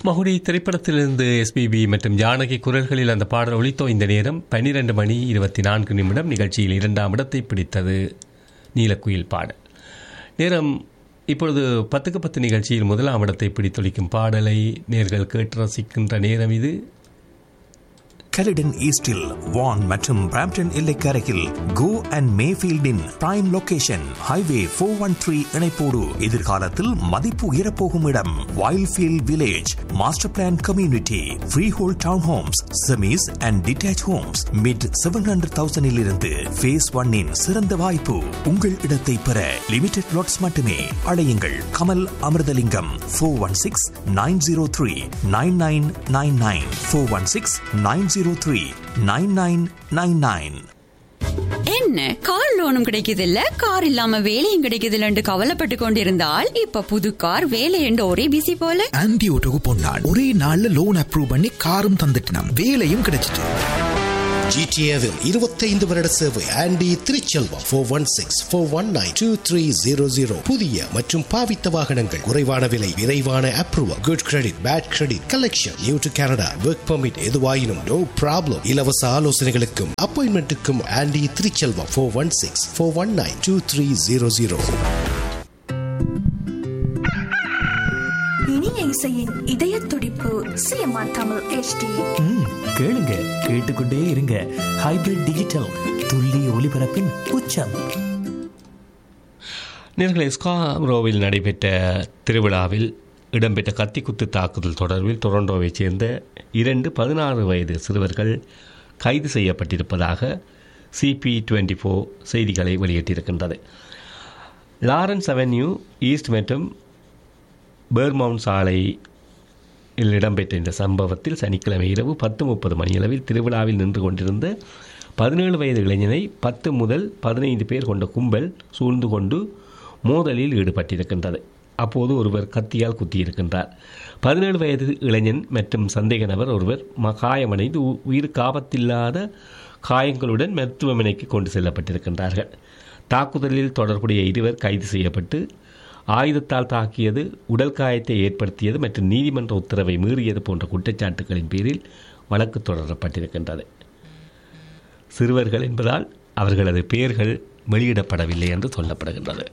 மகுடி திரைப்படத்திலிருந்து எஸ்பிபி மற்றும் ஜானகி குரல்களில் அந்த பாடல் ஒலித்தோ இந்த நேரம் பன்னிரண்டு மணி இருபத்தி நான்கு நிமிடம் நிகழ்ச்சியில் இரண்டாம் இடத்தை பிடித்தது நீலக்குயில் பாடல் நேரம் இப்பொழுது பத்துக்கு பத்து நிகழ்ச்சியில் முதலாம் இடத்தை பிடித்தொழிக்கும் பாடலை நேர்கள் கேட்டு ரசிக்கின்ற நேரம் இது கலிடன் ஈஸ்டில் வான் மற்றும் பிராம்டன் எல்லைக்கரையில் கோ அண்ட் மேஃபீல்டின் prime location highway four one three இணைப்போடு எதிர்காலத்தில் மதிப்பு உயரப்போகும் இடம் Wildfield village master plan community freehold town homes semis and detached homes mid seven hundred தௌசண்டில் இருந்து ஃபேஸ் ஒன்னின் சிறந்த வாய்ப்பு உங்கள் இடத்தை பெற லிமிடெட் லாட்ஸ் மட்டுமே அழையுங்கள் Kamal Amirthalingam four one six nine zero three nine nine nine nine four one six nine zero three nine nine nine nine என்ன கார் லோனும் கிடைக்குது இல்ல கார் இல்லாம வேலையும் கிடைக்குது இல்லன்னு கவலைப்பட்டு கொண்டிருந்தால் இப்ப புது கார் வேலை என்று ஒரே பிசி போல ஆன்டி ஓட்டோக்கு போனாள் ஒரே நாள்ல லோன் அப்ரூவ் பண்ணி காரும் தந்துட்டினாம் வேலையும் கிடைச்சிட்டு ஜிடிஏவில் இருபத்தைந்து வருட சேவை Andy Thiruchelvam four one six four one nine two three zero zero புதிய மற்றும் பாவித்த வாகனங்கள் குறைவான விலை விரைவான approval good credit bad credit collection new to Canada work permit எதுவாயினும் நோ ப்ராப்ளம் இலவச ஆலோசனைகளுக்கும் அப்பாயின்மெண்ட்டுக்கும் Andy Thiruchelvam four one six four one nine two three zero zero இனிய இசையின் இதய துடிப்பு சிஎம்ஆர் தமிழ் HD ம், கேளுங்க கேட்டுக்கொண்டே இருங்க ஹைபிரிட் டிஜிட்டல் துல்லிய ஒலிபரப்பின் உச்சம் நேர்களை ஸ்காரோவில் நடைபெற்ற திருவிழாவில் இடம்பெற்ற கத்திக்குத்து தாக்குதல் தொடர்பில் டொரண்டோவைச் சேர்ந்த இரண்டு பதினாறு வயது சிறுவர்கள் கைது செய்யப்பட்டிருப்பதாக சிபி டுவெண்ட்டி ஃபோர் செய்திகளை வெளியிட்டிருக்கின்றது லாரன்ஸ் அவென்யூ ஈஸ்ட் மற்றும் பேர்மவுண்ட் சாலையில் இடம்பெற்ற இந்த சம்பவத்தில் சனிக்கிழமை இரவு பத்து முப்பது மணியளவில் திருவிழாவில் நின்று கொண்டிருந்த பதினேழு வயது இளைஞனை பத்து முதல் பதினைந்து பேர் கொண்ட கும்பல் சூழ்ந்து கொண்டு மோதலில் ஈடுபட்டிருக்கின்றது அப்போது ஒருவர் கத்தியால் குத்தியிருக்கின்றார் பதினேழு வயது இளைஞன் மற்றும் சந்தேக நபர் ஒருவர் ம- காயமடைந்து உ- உயிருக்கு ஆபத்தில்லாத காயங்களுடன் மருத்துவமனைக்கு கொண்டு செல்லப்பட்டிருக்கின்றார்கள் தாக்குதலில் தொடர்புடைய இருவர் கைது செய்யப்பட்டு ஆயுதத்தால் தாக்கியது உடல் காயத்தை ஏற்படுத்தியது மற்றும் நீதிமன்ற உத்தரவை மீறியது போன்ற குற்றச்சாட்டுகளின் பேரில் வழக்கு தொடரப்பட்டிருக்கின்றது சிறுவர்கள் என்பதால் அவர்களது பெயர்கள் வெளியிடப்படவில்லை என்று சொல்லப்படுகின்றது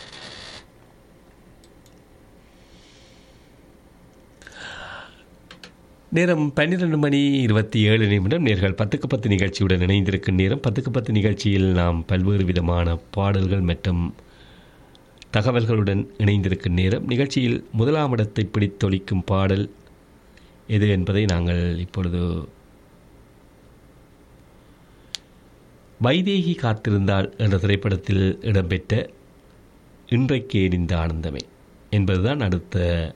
நேரம் பன்னிரண்டு மணி இருபத்தி ஏழு நிமிடம் நேர்கள் பத்துக்கு பத்து நிகழ்ச்சியுடன் இணைந்திருக்கும் நேரம் பத்துக்கு பத்து நிகழ்ச்சியில் நாம் பல்வேறு விதமான பாடல்கள் மற்றும் தகவல்களுடன் இணைந்திருக்கும் நேரம் நிகழ்ச்சியில் முதலாம் இடத்தை பிடித்தொழிக்கும் பாடல் எது என்பதை நாங்கள் இப்பொழுது வைதேகி காத்திருந்தாள் என்ற திரைப்படத்தில் இடம்பெற்ற இன்றைக்கு எரிந்த ஆனந்தமே என்பதுதான் அடுத்த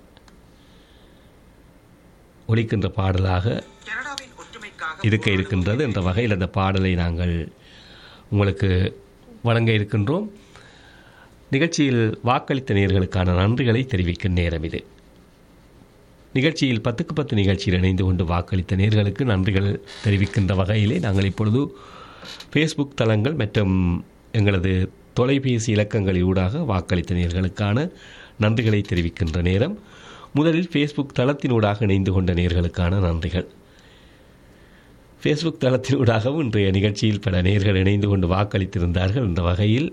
ஒலிக்கின்ற பாடலாக இருக்க இருக்கின்றது என்ற வகையில் அந்த பாடலை நாங்கள் உங்களுக்கு வழங்க இருக்கின்றோம் நிகழ்ச்சியில் வாக்களித்த நேர்களுக்கான நன்றிகளை தெரிவிக்கும் நேரம் இது நிகழ்ச்சியில் பத்துக்கு பத்து நிகழ்ச்சியில் இணைந்து கொண்டு வாக்களித்த நேர்களுக்கு நன்றிகள் தெரிவிக்கின்ற வகையிலே நாங்கள் இப்பொழுது ஃபேஸ்புக் தளங்கள் மற்றும் எங்களது தொலைபேசி இலக்கங்களில் ஊடாக வாக்களித்த நேர்களுக்கான நன்றிகளை தெரிவிக்கின்ற நேரம் முதலில் ஃபேஸ்புக் தளத்தினூடாக இணைந்து கொண்ட நேர்களுக்கான நன்றிகள் ஃபேஸ்புக் தளத்தினூடாகவும் இன்றைய நிகழ்ச்சியில் பல நேர்கள் இணைந்து கொண்டு வாக்களித்திருந்தார்கள் என்ற வகையில்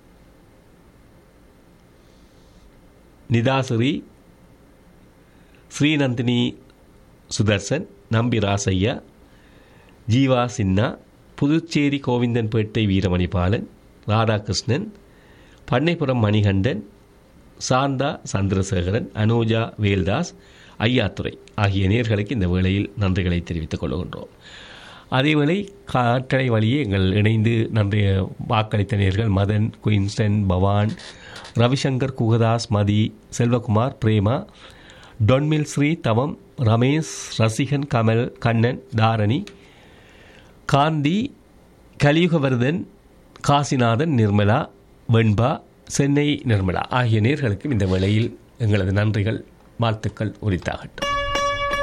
நிதாசிரி ஸ்ரீநந்தினி சுதர்சன் நம்பி ராசையா ஜீவா சின்னா புதுச்சேரி கோவிந்தன்பேட்டை வீரமணி பாலன் ராதாகிருஷ்ணன் பண்ணைப்புறம் மணிகண்டன் சாந்தா சந்திரசேகரன் அனூஜா வேல்தாஸ் ஐயாத்துறை ஆகிய நேர்களுக்கு இந்த வேளையில் நன்றிகளை தெரிவித்துக் கொள்கின்றோம் அதேவேளை காற்றலை வழியே எங்கள் இணைந்து நன்றிய வாக்களித்த நேர்கள் மதன் குயின்ஸ்டன் பவான் ரவிசங்கர் குகதாஸ் மதி செல்வகுமார் பிரேமா டொன்மில் ஸ்ரீ தவம் ரமேஷ் ரசிகன் கமல் கண்ணன் தாரணி காந்தி கலியுகவர்தன் காசிநாதன் நிர்மலா வெண்பா சென்னை நிர்மலா ஆகிய நேர்களுக்கும் இந்த வேளையில் எங்களது நன்றிகள் வாழ்த்துக்கள் உரித்தாகட்டும்